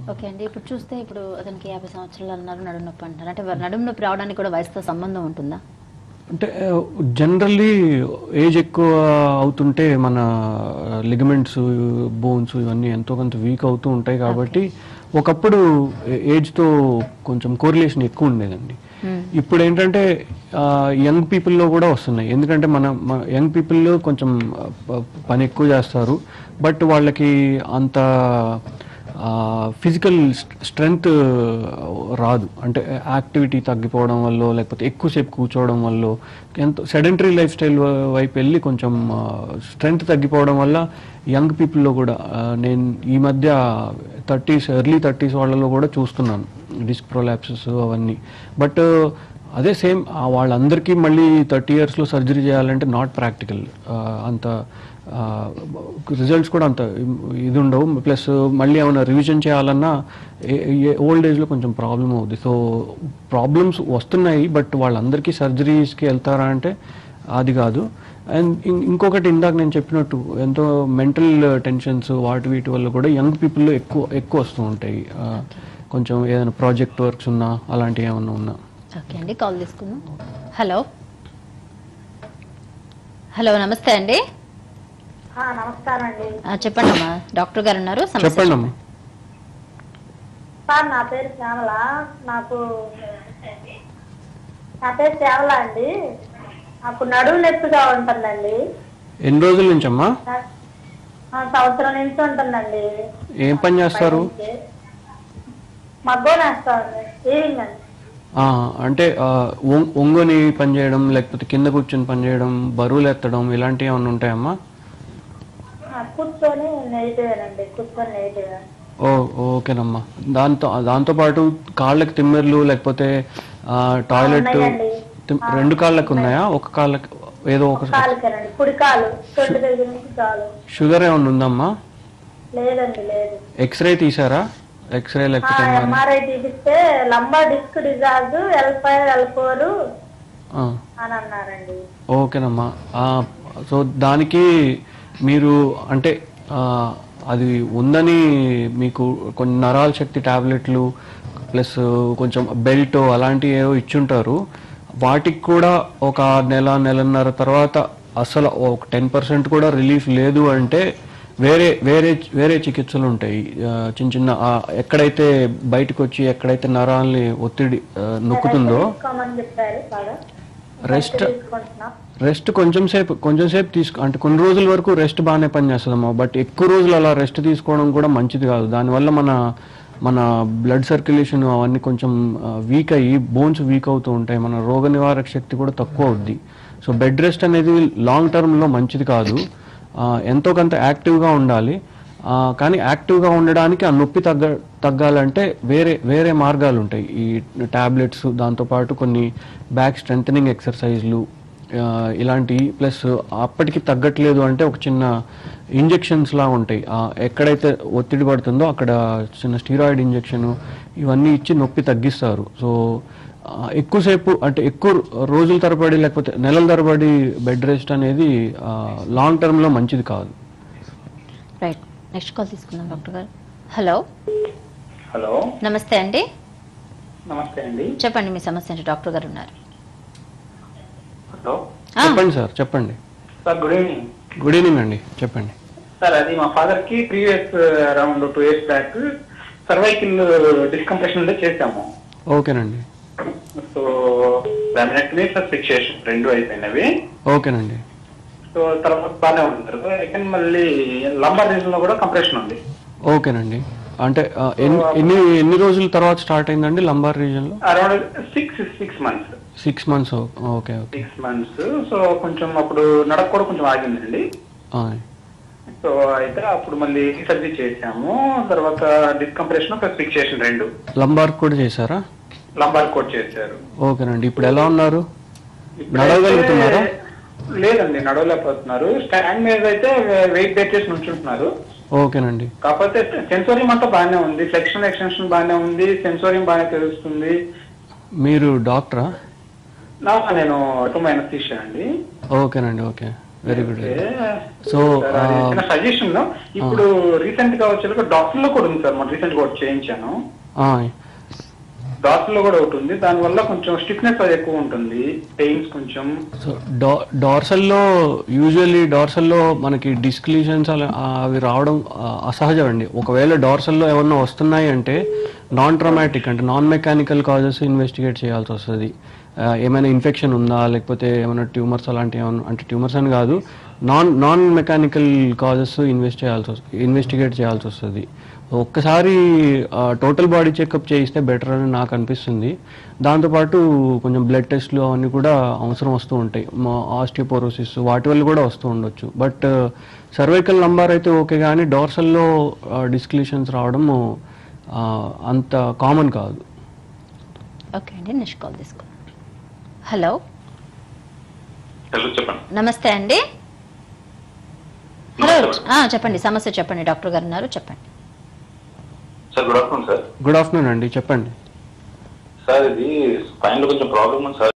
Okay అండి ఇప్పుడు చూస్తే ఇప్పుడు అతనికి యాభై సంవత్సరాలు అన్నారు నడుము నొప్పి అంటారు అంటే నడుము నొప్పి రావడానికి కూడా వయసుతో సంబంధం ఉంటుందా అంటే జనరల్లీ ఏజ్ ఎక్కువ అవుతుంటే మన లిగమెంట్స్ బోన్స్ ఇవన్నీ ఎంతో కొంత వీక్ అవుతూ ఉంటాయి కాబట్టి ఒకప్పుడు ఏజ్తో కొంచెం కోరిలేషన్ ఎక్కువ ఉండేదండి ఇప్పుడు ఏంటంటే యంగ్ పీపుల్లో కూడా వస్తున్నాయి ఎందుకంటే మన యంగ్ పీపుల్ కొంచెం ఆ, ప- పని ఎక్కువ చేస్తారు బట్ వాళ్ళకి అంత ఫిజికల్ స్ట్రెంగ్త్ రాదు అంటే యాక్టివిటీ తగ్గిపోవడం వల్ల లేకపోతే ఎక్కువసేపు కూర్చోవడం వల్ల ఎంతో సెడెంటరీ లైఫ్ స్టైల్ వైపు వెళ్ళి కొంచెం స్ట్రెంగ్త్ తగ్గిపోవడం వల్ల యంగ్ పీపుల్లో కూడా ఆ, నేను ఈ మధ్య థర్టీస్ ఎర్లీ థర్టీస్ వాళ్ళలో కూడా చూస్తున్నాను డిస్క్ ప్రొలాప్సెస్ అవన్నీ బట్ అదే సేమ్ వాళ్ళందరికీ మళ్ళీ థర్టీ ఇయర్స్లో సర్జరీ చేయాలంటే నాట్ ప్రాక్టికల్ అంత రిజల్ట్స్ కూడా అంత ఇది ఉండవు ప్లస్ మళ్ళీ ఏమైనా రివిజన్ చేయాలన్నా ఓల్డ్ ఏజ్లో కొంచెం ప్రాబ్లం అవుద్ది సో ప్రాబ్లమ్స్ వస్తున్నాయి బట్ వాళ్ళందరికీ సర్జరీస్కి వెళ్తారా అంటే అది కాదు అండ్ ఇంకొకటి ఇందాక నేను చెప్పినట్టు ఎంతో మెంటల్ టెన్షన్స్ వాటి వీటి వల్ల కూడా యంగ్ పీపుల్లో ఎక్కువ ఎక్కువ వస్తూ ఉంటాయి ఆ, కొంచెం ఏదైనా ప్రాజెక్ట్ వర్క్స్ ఉన్నా అలాంటివి ఏమన్నా ఉన్నా ఓకే అండి కాల్ తీసుకుందాం హలో హలో నమస్తే అండి ఆ, నమస్కారం అండి ఆ, చెప్పండి అమ్మా డాక్టర్ గారు ఉన్నారు సమస్య చెప్పండి అమ్మా సార్ నా పేరు శ్యామల నాకు నా పేరు శ్యామల అండి నాకు నడుము నొప్పిగా ఉంటుందండి ఎన్ని రోజుల నుంచి అమ్మా ఆ, సంవత్సరం నుంచి ఉంటుందండి ఏం పని చేస్తారు మగ్గం వేస్తామండి ఈవినింగ్ అండి ఆ, అంటే ఆ, ఒం- ఒంగొని పని చేయడం లేకపోతే కింద కూర్చొని పని చేయడం బరువులు ఎత్తడం ఇలాంటివి ఏమైనా ఉంటాయమ్మా ఆ, కూర్చొని నెగిటివేనండి కూర్చొని నెగిటివ్ ఓ ఓకేనమ్మా దాంతో దాంతోపాటు కాళ్ళకి తిమ్మెర్లు లేకపోతే ఆ, టాయిలెట్ ఉన్నాయండి. తిమ్- రెండు కాళ్ళకి ఉన్నాయా ఒక కాళ్ళకి ఏదో ఒక కాలుకేనండి కుడి కాలు తొట్టి దగ్గర నుంచి కాలు షుగర్ ఏమైనా ఉందమ్మా లేదండి లేదు ఎక్స్రే తీసారా ఎక్స్రే లేకపోతే MRI? ఎంఆర్ఐ తీపిస్తే lumbar disc disorder L five L four ఆ, అని అన్నారండి ఓకేనమ్మా ఆ, సో దానికి మీరు అంటే ఆ, అది ఉందని మీకు కొన్ని నరాల శక్తి టాబ్లెట్లు ప్లస్ కొంచెం బెల్ట్ అలాంటివి ఏవో ఇచ్చుంటారు వాటికి కూడా ఒక నెల నెలన్నర తర్వాత అసలు ఒక టెన్ పర్సెంట్ కూడా రిలీఫ్ లేదు అంటే వేరే వేరే వేరే చికిత్సలు ఉంటాయి ఆ, చిన్న చిన్న ఆ, ఎక్కడైతే బయటకు వచ్చి ఎక్కడైతే నరాల్ని ఒత్తిడి ఆ, నొక్కుతుందో తీసుకోమని చెప్పారు బాగా రెస్ట్ తీసుకుంటున్నాం రెస్ట్ కొంచెం సేపు కొంచెం సేపు తీసుకో అంటే కొన్ని రోజుల వరకు రెస్ట్ బాగానే పనిచేస్తుందమ్మా బట్ ఎక్కువ రోజులు అలా రెస్ట్ తీసుకోవడం కూడా మంచిది కాదు దానివల్ల మన మన బ్లడ్ సర్క్యులేషన్ అవన్నీ కొంచెం వీక్ అయ్యి బోన్స్ వీక్ అవుతూ ఉంటాయి మన రోగ నివారక శక్తి కూడా తక్కువ అవుద్ది సో బెడ్ రెస్ట్ అనేది లాంగ్ టర్మ్లో మంచిది కాదు ఆ, ఎంతో కొంత యాక్టివ్గా ఉండాలి ఆ, కానీ యాక్టివ్గా ఉండడానికి ఆ నొప్పి తగ్గ తగ్గాలంటే వేరే వేరే మార్గాలు ఉంటాయి ఈ టాబ్లెట్స్ దాంతోపాటు కొన్ని బ్యాక్ స్ట్రెంథనింగ్ ఎక్సర్సైజ్లు ఆ, ఇలాంటివి ప్లస్ అప్పటికి తగ్గట్లేదు అంటే ఒక చిన్న ఇంజెక్షన్స్ లా ఉంటాయి ఆ, ఎక్కడైతే ఒత్తిడి పడుతుందో అక్కడ చిన్న స్టీరాయిడ్ ఇంజెక్షన్ ఇవన్నీ ఇచ్చి నొప్పి తగ్గిస్తారు సో ఆ, ఎక్కువసేపు అంటే ఎక్కువ రోజుల తరబడి లేకపోతే నెలల తరబడి బెడ్ రెస్ట్ అనేది లాంగ్ టర్మ్లో మంచిది కాదు రైట్ నెక్స్ట్ కాల్ తీసుకుందాం డాక్టర్ గారు హలో హలో నమస్తే అండి నమస్తే అండి చెప్పండి మీ సమస్య ఏంటి డాక్టర్ గారు ఉన్నారు హలో ఆ, చెప్పండి సార్ చెప్పండి sir good evening good evening అండి చెప్పండి సార్ అది మా ఫాదర్ కి previous around two years back cervical decompression ఉండే చేసాము ఓకేనండి సో లామినెక్టమీ ప్లస్ ఫిక్సేషన్ రెండు అయిపోయినవి ఓకేనండి సో తర్వాత బాగానే ఉన్నారు సెకండ్ మళ్ళీ లంబర్ రీజన్ లో కూడా కంప్రెషన్ ఉంది ఓకేనండి అంటే ఆ, ఎన్ని ఎన్ని ఎన్ని రోజుల తర్వాత స్టార్ట్ అయిందండి లంబార్ రీజన్లో around six six months six months okay okay six months so కొంచెం అప్పుడు నడక కూడా కొంచెం ఆగిందండి ఆ, సో అయితే అప్పుడు మళ్ళీ సర్జరీ చేసాము తర్వాత డిస్కంప్రెషన్ ప్లస్ ఫిక్సేషన్ రెండు లంబార్ కూడా చేశారా లంబార్ కోట్ చేశారు ఓకేనండి ఇప్పుడు ఎలా ఉన్నారు ఇప్పుడైతే- నడవగలుగుతున్నారా? లేదండి నడవలేకపోతున్నారు స్టాండ్ మీద అయితే వెయిట్ పెట్టేసి నుంచుంటున్నారు ఓకేనండి కాకపోతే సెన్సోరియం అంతా బాగానే ఉంది ఫ్లెక్షన్ ఎక్స్టెన్షన్ బాగానే ఉంది సెన్సోరియం బాగానే తెలుస్తుంది మీరు డాక్టరా నా నేను కుటుంబ ఎనస్థీషియా అండి ఓకేనండి okay very good so suggestion ఇప్పుడు రీసెంట్ గా వచ్చే డాక్టర్ లో కూడా ఉంది సార్ మన రీసెంట్ గా ఒకటి చేయించాను డాక్టర్ లో కూడా ఒకటి ఉంది దాని వల్ల కొంచెం స్టిఫ్నెస్ అది ఎక్కువ ఉంటుంది పెయిన్స్ కొంచెం సో డా డార్సల్లో యూజువల్లీ డార్సల్లో మనకి డిస్క్లీషన్స్ అలా అవి రావడం ఆ, అసహజం అండి ఒకవేళ డార్సల్లో ఏమన్నా వస్తున్నాయి అంటే నాన్ ట్రమాటిక్ అంటే నాన్ మెకానికల్ కాజెస్ ఇన్వెస్టిగేట్ చేయాల్సి వస్తుంది ఆ, ఏమైనా ఇన్ఫెక్షన్ ఉందా లేకపోతే ఏమైనా ట్యూమర్స్ అలాంటివి ఏమైనా అంటే ట్యూమర్స్ అని కాదు non non mechanical causes invest చేయాల్సి వస్తుంది ఇన్వెస్టిగేట్ చేయాల్సి వస్తుంది ఒక్కసారి టోటల్ బాడీ చెకప్ చేయిస్తే బెటర్ అని నాకు అనిపిస్తుంది దాంతోపాటు కొంచెం బ్లడ్ టెస్ట్లు అవన్నీ కూడా అవసరం వస్తూ ఉంటాయి మా ఆస్టియోపోరోసిస్ వాటి వల్ల కూడా వస్తూ ఉండొచ్చు బట్ సర్వైకల్ నంబర్ అయితే ఓకే కానీ డార్సల్లో డిస్క్లిషన్స్ రావడం ఆ, అంత కామన్ కాదు ఓకే అండి నెక్స్ట్ కాల్ తీసుకుందాం హలో హలో చెప్పండి నమస్తే అండి హలో ఆ, చెప్పండి సమస్య చెప్పండి డాక్టర్ గారు ఉన్నారు చెప్పండి sir good afternoon sir good afternoon అండి చెప్పండి సార్ ఇది స్పైన్ లో కొంచెం ప్రాబ్లం ఉంది సార్